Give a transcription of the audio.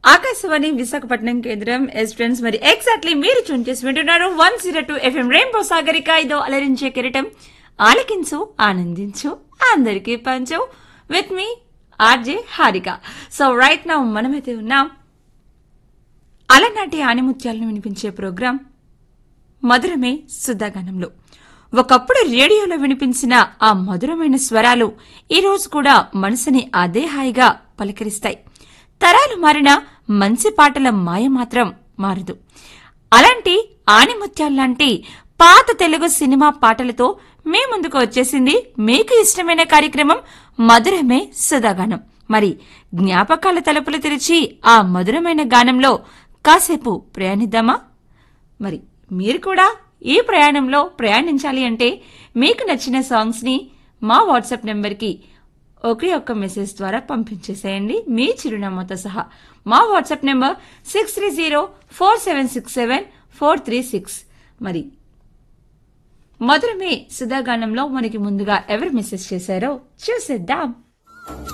ఆకాశవాణి విశాఖపట్నం కేంద్రం yes friends మరి exactly మీరు చూన్ చేసి వింటున్నారు one zero two FM rainbow Sagarika ఇదో అలరించే కిరీటం ఆలకించు ఆనందించు అందరికీ పంచు విత్ మీ RJ Harika so right now మనమైతే ఉన్నాం అలనాటి ఆనిముత్యాలను వినిపించే ప్రోగ్రాం మధురమే సుధాగానంలో ఒకప్పుడు రేడియోలో వినిపించిన ఆ మధురమైన స్వరాలు ఈ రోజు కూడా మనసుని అదే హాయిగా పలకరిస్తాయి తరాలు మారిన మంచి పాటల మాయ మాత్రం మారదు అలాంటి ఆనిముత్యాల్లాంటి పాత తెలుగు సినిమా పాటలతో మీ ముందుకు వచ్చేసింది మీకు ఇష్టమైన కార్యక్రమం మధురమే సుధాగానం మరి జ్ఞాపకాల తలుపులు తెరిచి ఆ మధురమైన గానంలో కాసేపు ప్రయాణిద్దామా మరి మీరు కూడా ఈ ప్రయాణంలో ప్రయాణించాలి అంటే మీకు నచ్చిన సాంగ్స్ ని మా వాట్సాప్ నెంబర్కి ఒకే ఒక్క మెసేజ్ ద్వారా పంపించేసేయండి మీ చిరునామాతో సహా మా WhatsApp number six three zero four seven six seven four three six మరి మధురమే సుధాగానంలో మనకి ముందుగా ఎవరు మెసేజ్ చేశారో చూసేద్దాం